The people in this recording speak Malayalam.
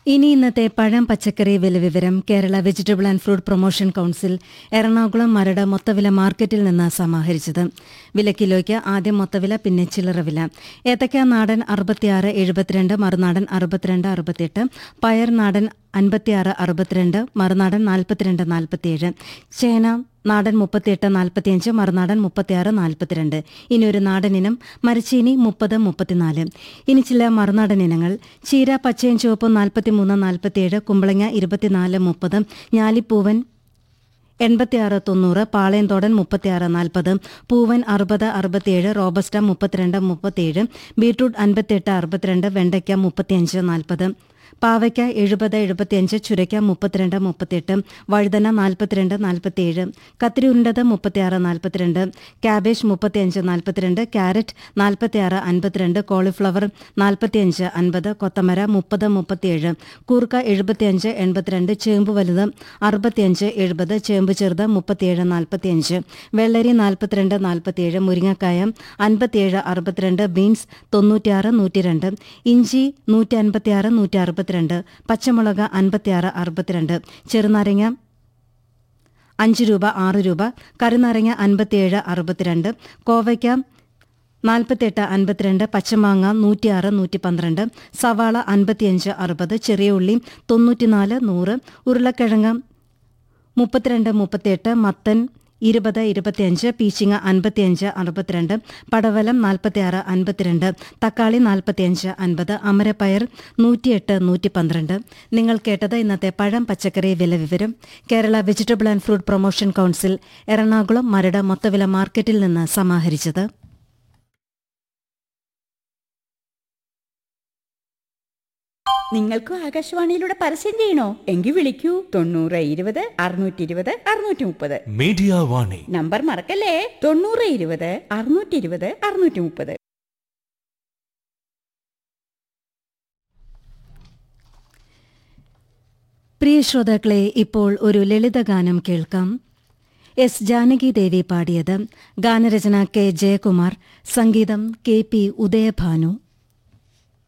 ഇനി ഇന്നത്തെ പഴം പച്ചക്കറി വില വിവരം Kerala vegetable and fruit promotion council Ernakulam Maradu മൊത്തവില മാർക്കറ്റിൽ നിന്ന് സമാഹരിച്ചത് വില കിലോയ്ക്ക് ആദ്യം മൊത്തവില പിന്നെ ചില്ലറ വില ഏത്തക്ക നാടൻ അറുപത്തിയാറ് എഴുപത്തിരണ്ട് മറുനാടൻ അറുപത്തിരണ്ട് അറുപത്തിയെട്ട് പയർ നാടൻ അൻപത്തിയാറ് അറുപത്തിരണ്ട് മറുനാടൻ നാൽപ്പത്തിരണ്ട് നാൽപ്പത്തിയേഴ് ചേന നാടൻ മുപ്പത്തിയെട്ട് നാൽപ്പത്തിയഞ്ച് മറുനാടൻ മുപ്പത്തിയാറ് നാൽപ്പത്തിരണ്ട് ഇനി ഒരു നാടൻ ഇനം മരച്ചീനി മുപ്പത് മുപ്പത്തിനാല് ഇനി ചില മറുനാടൻ ഇനങ്ങൾ ചീര പച്ചയും ചുവപ്പും നാൽപ്പത്തിമൂന്ന് നാൽപ്പത്തിയേഴ് കുമ്പളങ്ങ ഇരുപത്തിനാല് മുപ്പത് ഞാലിപ്പൂവൻ എൺപത്തിയാറ് തൊണ്ണൂറ് പാളയംതോടൻ മുപ്പത്തിയാറ് നാൽപ്പത് പൂവൻ അറുപത് അറുപത്തിയേഴ് റോബസ്റ്റ മുപ്പത്തിരണ്ട് മുപ്പത്തിയേഴ് ബീട്രൂട്ട് അൻപത്തിയെട്ട് അറുപത്തിരണ്ട് വെണ്ടയ്ക്ക മുപ്പത്തിയഞ്ച് നാൽപ്പത് പാവയ്ക്ക എഴുപത് എഴുപത്തിയഞ്ച് ചുരയ്ക്ക മുപ്പത്തിരണ്ട് മുപ്പത്തിയെട്ട് വഴുതന നാൽപ്പത്തിരണ്ട് നാൽപ്പത്തിയേഴ് കത്തിരി ഉരുണ്ടത് മുപ്പത്തിയാറ് നാൽപ്പത്തിരണ്ട് ക്യാബേജ് മുപ്പത്തിയഞ്ച് നാൽപ്പത്തിരണ്ട് ക്യാരറ്റ് നാൽപ്പത്തിയാറ് അൻപത്തിരണ്ട് കോളിഫ്ലവർ നാൽപ്പത്തിയഞ്ച് അൻപത് കൊത്തമര മുപ്പത് മുപ്പത്തിയേഴ് കൂർക്ക എഴുപത്തിയഞ്ച് എൺപത്തിരണ്ട് ചേമ്പ് വലുത് അറുപത്തിയഞ്ച് എഴുപത് ചേമ്പ് ചെറുത് മുപ്പത്തിയേഴ് നാൽപ്പത്തിയഞ്ച് വെള്ളരി നാൽപ്പത്തിരണ്ട് നാൽപ്പത്തിയേഴ് മുരിങ്ങക്കായ അൻപത്തിയേഴ് അറുപത്തിരണ്ട് ബീൻസ് തൊണ്ണൂറ്റിയാറ് നൂറ്റിരണ്ട് ഇഞ്ചി നൂറ്റി അൻപത്തിയാറ് നൂറ്റി അറുപത്തിരണ്ട് പച്ചമുളക് അൻപത്തിയാറ് അറുപത്തിരണ്ട് ചെറുനാരങ്ങ അഞ്ച് രൂപ ആറ് രൂപ കരുനാരങ്ങ അൻപത്തിയേഴ് അറുപത്തിരണ്ട് കോവയ്ക്ക നാൽപ്പത്തെട്ട് അൻപത്തിരണ്ട് പച്ചമാങ്ങ നൂറ്റിയാറ് നൂറ്റി പന്ത്രണ്ട് സവാള അൻപത്തിയഞ്ച് അറുപത് ചെറിയ ഉള്ളി തൊണ്ണൂറ്റിനാല് നൂറ് ഉരുളക്കിഴങ്ങ് മുപ്പത്തിരണ്ട് മുപ്പത്തിയെട്ട് മത്തൻ ഇരുപത് ഇരുപത്തിയഞ്ച് പീച്ചിങ്ങ അൻപത്തിയഞ്ച് അറുപത്തിരണ്ട് പടവലം നാൽപ്പത്തിയാറ് അൻപത്തിരണ്ട് തക്കാളി നാൽപ്പത്തിയഞ്ച് അൻപത് അമരപ്പയർ നൂറ്റിയെട്ട് നൂറ്റി പന്ത്രണ്ട് നിങ്ങൾ കേട്ടത് ഇന്നത്തെ പഴം പച്ചക്കറി വില വിവരം Kerala vegetable and fruit promotion council Ernakulam Maradu മൊത്തവില മാർക്കറ്റിൽ നിന്ന് സമാഹരിച്ചത് നിങ്ങൾക്കും ആകാശവാണിയിലൂടെ പരസ്യം ചെയ്യണോ എങ്കിൽ വിളിക്കൂ തൊണ്ണൂറ് ഇരുപത് അറുന്നൂറ്റി ഇരുപത് അറുന്നൂറ്റി മുപ്പത് മീഡിയ വാണി നമ്പർ മറക്കല്ലേ തൊണ്ണൂറ് ഇരുപത് അറുന്നൂറ്റി ഇരുപത് അറുന്നൂറ്റി മുപ്പത് പ്രിയ ശ്രോതാക്കളെ ഇപ്പോൾ ഒരു ലളിതഗാനം കേൾക്കാം എസ് ജാനകി ദേവി പാടിയത് ഗാനരചന കെ ജയകുമാർ സംഗീതം കെ പി ഉദയഭാനു